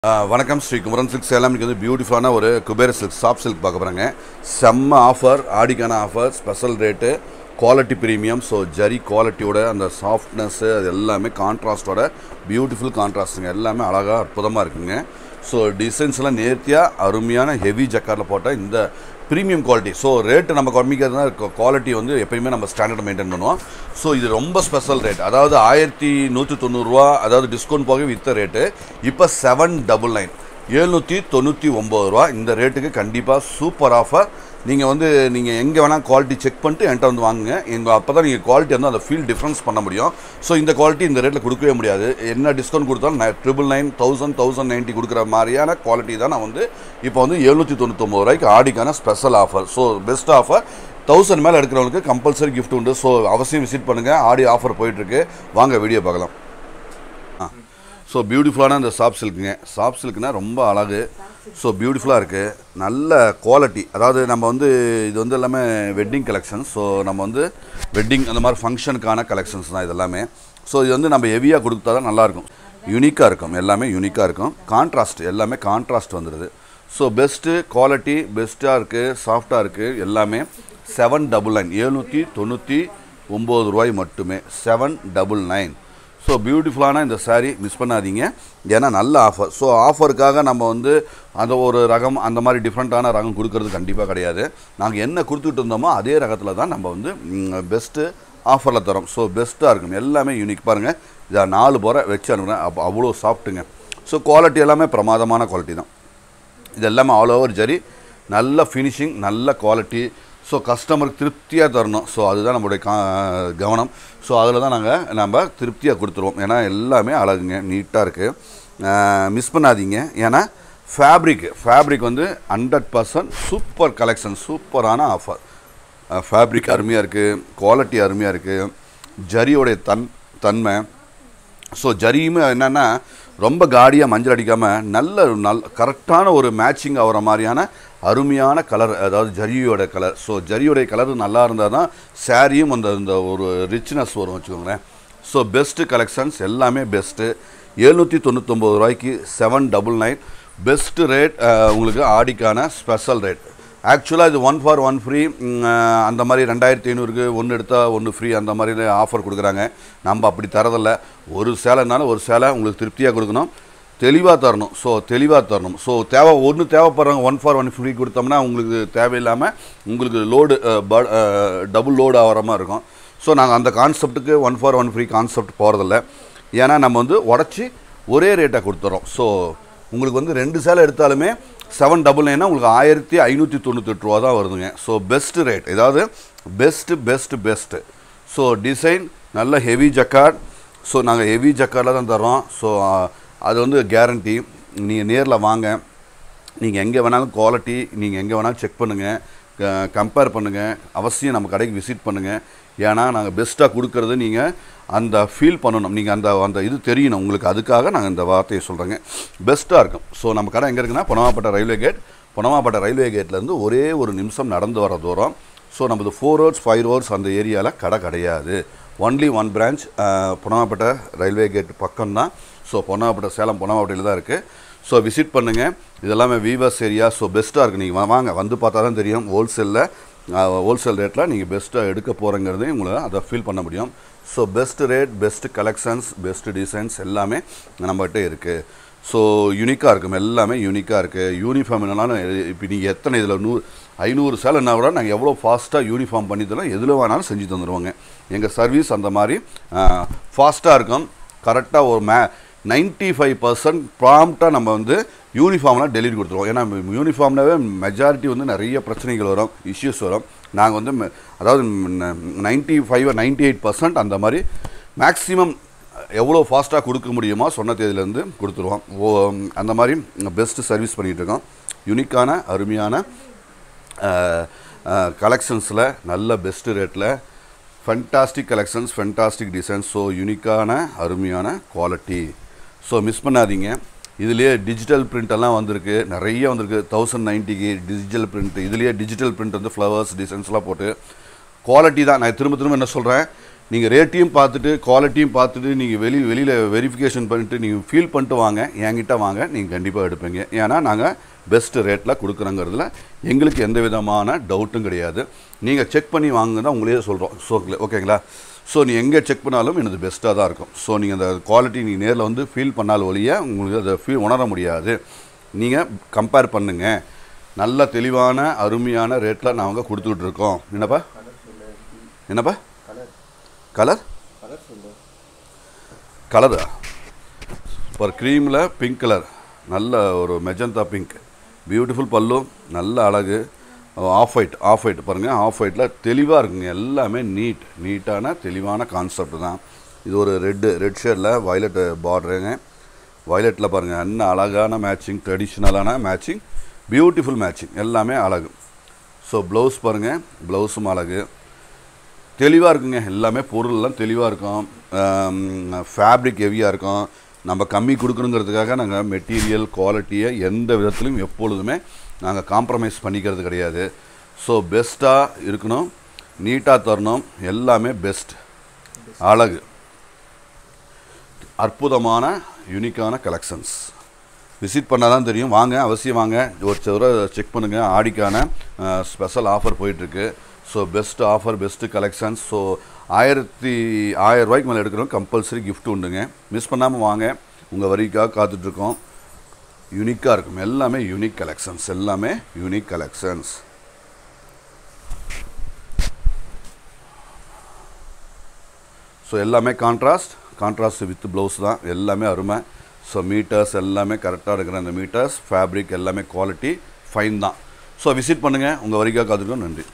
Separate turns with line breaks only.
ஆ, வணக்கம் ஸ்ரீ குமரன் சில்க் சேலம் இன்னைக்கு வந்து பியூட்டிஃபுல்லான ஒரு குபேர சில்க் சாஃப்ட் சில்க் பார்க்க போகிறாங்க செம்ம ஆஃபர் ஆடிக்கான offer special rate quality premium so zari குவாலிட்டியோட அந்த சாஃப்ட்னஸ்ஸு அது எல்லாமே கான்ட்ராஸ்டோட பியூட்டிஃபுல் கான்ட்ராஸ்ட்டுங்க எல்லாமே அழகாக அற்புதமாக இருக்குங்க ஸோ டிசைன்ஸ் எல்லாம் நேர்த்தியாக அருமையான ஹெவி ஜக்காரில் போட்ட இந்த ப்ரீமியம் குவாலிட்டி ஸோ ரேட்டு நம்ம கம்மிக்கிறதுனா குவாலிட்டி வந்து எப்பயுமே நம்ம ஸ்டாண்டர்ட் மெயின்டைன் பண்ணுவோம் ஸோ இது ரொம்ப ஸ்பெஷல் ரேட் அதாவது ஆயிரத்தி நூற்றி தொண்ணூறுரூவா அதாவது டிஸ்கவுண்ட் போக வித்த ரேட்டு இப்போ செவன் டபுள் நைன் எழுநூற்றி தொண்ணூற்றி ஒம்பது ரூபா இந்த ரேட்டுக்கு கண்டிப்பாக சூப்பர் ஆஃபர் நீங்கள் வந்து நீங்கள் எங்கே வேணால் குவாலிட்டி செக் பண்ணிட்டு என்கிட்ட வந்து வாங்குங்க எங்கள் அப்போ தான் நீங்கள் குவாலிட்டி வந்து அந்த ஃபீல் டிஃப்ரென்ஸ் பண்ண முடியும் ஸோ இந்த குவாலிட்டி இந்த ரேட்டில் கொடுக்கவே முடியாது என்ன டிஸ்கவுண்ட் கொடுத்தாலும் triple nine thousand thousand ninety கொடுக்குற மாதிரியான குவாலிட்டி தான் நான் வந்து இப்போ வந்து எழுநூற்றி தொண்ணூத்தொம்பது ரூபாய்க்கு ஆடிக்கான special offer so best offer thousand மேலே எடுக்கிறவங்களுக்கு கம்பல்சரி gift உண்டு ஸோ அவசியம் விசிட் பண்ணுங்கள் ஆடி ஆஃபர் போயிட்டுருக்கு வாங்க வீடியோ பார்க்கலாம் ஸோ பியூட்டிஃபுல்லான இந்த சாஃப்ட் சில்க்குங்க சாஃப்ட் சில்க்னா ரொம்ப அழகு ஸோ பியூட்டிஃபுல்லாக இருக்குது நல்ல குவாலிட்டி அதாவது நம்ம வந்து இது வந்து எல்லாமே வெட்டிங் கலெக்ஷன்ஸ் ஸோ நம்ம வந்து வெட்டிங் அந்த மாதிரி ஃபங்க்ஷனுக்கான கலெக்ஷன்ஸ் தான் இது எல்லாமே ஸோ இது வந்து நம்ம ஹெவியாக கொடுத்தா தான் நல்லாயிருக்கும் யூனிக்காக இருக்கும் எல்லாமே யூனிக்காக இருக்கும் கான்ட்ராஸ்ட் எல்லாமே கான்ட்ராஸ்ட் வந்துடுது ஸோ பெஸ்ட்டு குவாலிட்டி பெஸ்ட்டாக இருக்குது சாஃப்டாக இருக்குது எல்லாமே செவன் டபுள் நைன் எழுநூற்றி தொண்ணூற்றி ஒம்பது ரூபாய் மட்டுமே செவன் டபுள் நைன் ஸோ பியூட்டிஃபுல்லான இந்த saree மிஸ் பண்ணாதீங்க ஏன்னா நல்ல ஆஃபர் ஸோ ஆஃபருக்காக நம்ம வந்து அந்த ஒரு ரகம் அந்த மாதிரி டிஃப்ரெண்ட்டான ரகம் கொடுக்கறது கண்டிப்பாக கிடையாது நாங்கள் என்ன கொடுத்துட்டு இருந்தோமோ அதே ரகத்தில் தான் நம்ம வந்து பெஸ்ட்டு ஆஃபரில் தரோம் ஸோ பெஸ்ட்டாக இருக்கும் எல்லாமே யூனிக் பாருங்கள் இதை நாலு முறை வச்சு அனுப்புகிறேன் அப்போ அவ்வளோ சாஃப்ட்டுங்க ஸோ குவாலிட்டி எல்லாமே பிரமாதமான குவாலிட்டி தான் இது எல்லாமே ஆல் ஓவர் ஜரி நல்ல ஃபினிஷிங் நல்ல குவாலிட்டி ஸோ கஸ்டமருக்கு திருப்தியாக தரணும் ஸோ அதுதான் நம்மளுடைய கா கவனம் ஸோ அதில் தான் நாங்கள் நம்ம திருப்தியாக கொடுத்துருவோம் ஏன்னா எல்லாமே அழகுங்க நீட்டாக இருக்குது மிஸ் பண்ணாதீங்க ஏன்னா ஃபேப்ரிக் ஃபேப்ரிக் வந்து ஹண்ட்ரட் பர்சன்ட் சூப்பர் கலெக்ஷன் சூப்பரான ஆஃபர் ஃபேப்ரிக் அருமையாக இருக்குது குவாலிட்டி அருமையாக இருக்குது ஜரியோடைய தன் தன்மை ஸோ ஜரியுமே என்னென்னா ரொம்ப காடியாக மஞ்சள் அடிக்காமல் நல்ல நல் கரெக்டான ஒரு மேட்சிங் ஆகிற மாதிரியான அருமையான கலர் அதாவது ஜரியோட கலர் ஸோ ஜரியோடைய கலர் நல்லா இருந்தால் தான் சாரியும் அந்த இந்த ஒரு ரிச்னஸ் வரும் வச்சுக்கோங்களேன் ஸோ பெஸ்ட்டு கலெக்ஷன்ஸ் எல்லாமே பெஸ்ட்டு எழுநூற்றி தொண்ணூத்தொம்பது ரூபாய்க்கு seven double nine best rate உங்களுக்கு ஆடிக்கான ஸ்பெஷல் ரேட் ஆக்சுவலாக இது ஒன் ஃபார் ஒன் ஃப்ரீ அந்த மாதிரி ரெண்டாயிரத்தி ஐநூறுக்கு ஒன்று எடுத்தால் ஒன்று ஃப்ரீ அந்த மாதிரி ஆஃபர் கொடுக்குறாங்க நம்ம அப்படி தரதில்ல ஒரு சேலைனாலும் ஒரு சேலை உங்களுக்கு திருப்தியாக கொடுக்கணும் தெளிவாக தரணும் ஸோ தெளிவாக தரணும் ஸோ தேவை ஒன்று தேவைப்படுறவங்க ஒன் ஃபார் ஒன் ஃப்ரீ கொடுத்தோம்னா உங்களுக்கு தேவையில்லாமல் உங்களுக்கு லோடு டபுள் லோடு ஆகிற மாதிரி இருக்கும் ஸோ நாங்கள் அந்த கான்செப்ட்டுக்கு one for one free concept போகிறதில்ல ஏன்னா நம்ம வந்து உடச்சி ஒரே ரேட்டாக கொடுத்துறோம் ஸோ உங்களுக்கு வந்து ரெண்டு சேலை எடுத்தாலுமே செவன் டபுள் நைனா உங்களுக்கு ஆயிரத்தி ஐநூற்றி தொண்ணூத்தெட்டு ரூபா தான் வருதுங்க ஸோ பெஸ்ட்டு ரேட் ஏதாவது best best best so design நல்ல ஹெவி ஜக்கார்ட் ஸோ நாங்கள் ஹெவி ஜக்கார்டில் தான் தரோம் ஸோ அது வந்து கேரண்டி நீங்கள் நேரில் வாங்க நீங்கள் எங்கே வேணாலும் குவாலிட்டி நீங்கள் எங்கே வேணாலும் செக் பண்ணுங்கள் கம்பேர் பண்ணுங்கள் அவசியம் நம்ம கடைக்கு விசிட் பண்ணுங்கள் ஏன்னா நாங்கள் பெஸ்ட்டாக கொடுக்கறது நீங்கள் அந்த ஃபீல் பண்ணணும் நீங்கள் அந்த அந்த இது தெரியணும் உங்களுக்கு அதுக்காக நாங்கள் இந்த வார்த்தையை சொல்கிறேங்க பெஸ்ட்டாக இருக்கும் ஸோ நம்ம கடை எங்கே இருக்குன்னா Bonavapatta railway gate Bonavapatta railway கேட்லேருந்து ஒரே ஒரு நிமிஷம் நடந்து வர தூரம் ஸோ நமது ஃபோர் ரோட்ஸ் ஃபைவ் ரோட்ஸ் அந்த ஏரியாவில் கடை கிடையாது only one branch Bonavapatta railway gate பக்கம்தான் ஸோ பொன்னாப்பட்ட சேலம் பொன்னாப்பட்டையில் தான் இருக்குது ஸோ விசிட் பண்ணுங்கள் இதெல்லாமே வீவர்ஸ் ஏரியா ஸோ பெஸ்ட்டாக இருக்குது நீங்கள் வாங்க வந்து பார்த்தா தான் தெரியும் ஹோல்சேலில் ஹோல்சேல் ரேட்டில் நீங்கள் பெஸ்ட்டாக எடுக்க போகிறங்கிறதே உங்களை அதை ஃபீல் பண்ண முடியும் so best rate best collections best designs எல்லாமே நம்மகிட்ட இருக்குது ஸோ யூனிக்காக இருக்கும் எல்லாமே யூனிக்காக இருக்குது யூனிஃபார்ம் என்னன்னாலும் இப்போ நீங்கள் எத்தனை இதில் நூறு ஐநூறு சேலைன்னா கூட நாங்கள் எவ்வளோ ஃபாஸ்ட்டாக யூனிஃபார்ம் பண்ணி தரோம் எதில் வேணாலும் செஞ்சு தந்துடுவோங்க எங்கள் சர்வீஸ் அந்த மாதிரி ஃபாஸ்ட்டாக இருக்கும் கரெக்டாக ஒரு மே நைன்ட்டி ஃபைவ் பர்சன்ட் ப்ராம்ப்டாக நம்ம வந்து யூனிஃபார்ம்லாம் டெலிவரி கொடுத்துருவோம் ஏன்னா யூனிஃபார்ம்னாவே மெஜாரிட்டி வந்து நிறைய பிரச்சனைகள் வரும் இஷ்யூஸ் வரும் நாங்கள் வந்து ம- அதாவது ninety five ninety eight percent அந்த மாதிரி மேக்ஸிமம் எவ்வளோ ஃபாஸ்ட்டாக கொடுக்க முடியுமோ சொன்ன தேதியிலேருந்து கொடுத்துருவோம் ஓ அந்த மாதிரி பெஸ்ட்டு சர்வீஸ் பண்ணிகிட்டு இருக்கோம் யூனிக்கான அருமையான கலெக்ஷன்ஸில் நல்ல பெஸ்ட்டு ரேட்டில் fantastic collections fantastic designs so யூனிக்கான அருமையான குவாலிட்டி ஸோ மிஸ் பண்ணாதீங்க இதுலேயே டிஜிட்டல் பிரிண்ட் எல்லாம் வந்திருக்கு நிறைய வந்திருக்கு தௌசண்ட் நைன்ட்டிக்கு டிஜிட்டல் பிரிண்ட் இதுலேயே டிஜிட்டல் பிரிண்ட் வந்து ஃப்ளவர்ஸ் டிசைன்ஸ்லாம் போட்டு குவாலிட்டி தான் நான் திரும்ப திரும்ப என்ன சொல்கிறேன் நீங்கள் ரேட்டையும் பார்த்துட்டு குவாலிட்டியும் பார்த்துட்டு நீங்கள் வெளி வெளியில் வெரிஃபிகேஷன் பண்ணிட்டு நீங்கள் ஃபீல் பண்ணிட்டு வாங்க என்கிட்ட வாங்க நீங்கள் கண்டிப்பாக எடுப்பீங்க ஏன்னா நாங்கள் பெஸ்ட் ரேட்டில் கொடுக்குறோங்கிறதுல எங்களுக்கு எந்த விதமான டவுட்டும் கிடையாது நீங்கள் செக் பண்ணி வாங்க தான் உங்களே சொல்கிறோம் ஸோ ஓகேங்களா ஸோ நீ எங்கே செக் பண்ணாலும் எனது பெஸ்ட்டாக தான் இருக்கும் ஸோ நீங்கள் அந்த குவாலிட்டி நீங்கள் நேரில் வந்து ஃபீல் பண்ணால் ஒழிய உங்களுக்கு அதை ஃபீல் உணர முடியாது நீங்கள் கம்பேர் பண்ணுங்கள் நல்ல தெளிவான அருமையான ரேட்டில் நாங்கள் கொடுத்துக்கிட்டு இருக்கோம் என்னப்பா என்னப்பா கலர் கலரா ஒரு க்ரீமில் பிங்க் கலர் நல்ல ஒரு மெஜந்தா பிங்க் பியூட்டிஃபுல் பல்லு நல்ல அழகு ஆஃப் ஒயிட் ஆஃப் ஒயிட் பாருங்கள் ஆஃப் ஒயிட்டில் தெளிவாக இருக்குங்க எல்லாமே நீட் நீட்டான தெளிவான கான்செப்ட் தான் இது ஒரு ரெட்டு ரெட் ஷேடில் வயலட் பார்டருங்க வயலட்டில் பாருங்கள் என்ன அழகான மேட்சிங் ட்ரெடிஷ்னலான மேட்சிங் பியூட்டிஃபுல் மேட்சிங் எல்லாமே அழகு ஸோ ப்ளவுஸ் பாருங்கள் ப்ளவுஸும் அழகு தெளிவாக இருக்குங்க எல்லாமே பொருள்லாம் தெளிவாக இருக்கும் ஃபேப்ரிக் ஹெவியாக இருக்கும் நம்ம கம்மி கொடுக்கணுங்கிறதுக்காக நாங்கள் மெட்டீரியல் குவாலிட்டியை எந்த விதத்துலையும் எப்பொழுதுமே நாங்கள் காம்ப்ரமைஸ் பண்ணிக்கிறது கிடையாது ஸோ பெஸ்ட்டாக இருக்கணும் நீட்டாக தரணும் எல்லாமே பெஸ்ட் அழகு அற்புதமான யூனிக்கான கலெக்ஷன்ஸ் விசிட் பண்ணால் தான் தெரியும் வாங்க அவசியம் வாங்க ஒரு தடவை செக் பண்ணுங்கள் ஆடிக்கான ஸ்பெஷல் ஆஃபர் போயிட்டுருக்கு so best offer best collections so ஆயிரத்தி ஆயிரம் ரூபாய்க்கு மேலே எடுக்கிறோம் கம்பல்சரி gift உண்டுங்க மிஸ் பண்ணாமல் வாங்க உங்கள் வரிக்காக காத்துட்ருக்கோம் யூனிக்காக இருக்கும் எல்லாமே யூனிக் கலெக்ஷன்ஸ் எல்லாமே யூனிக் கலெக்ஷன்ஸ் ஸோ எல்லாமே கான்ட்ராஸ்ட் கான்ட்ராஸ்ட் வித் ப்ளவுஸ் தான் எல்லாமே அருமை ஸோ மீட்டர்ஸ் எல்லாமே கரெக்டாக இருக்கிற அந்த மீட்டர்ஸ் ஃபேப்ரிக் எல்லாமே குவாலிட்டி ஃபைன் தான் ஸோ விசிட் பண்ணுங்கள் உங்கள் வரிக்காக காத்துருக்கோம் நன்றி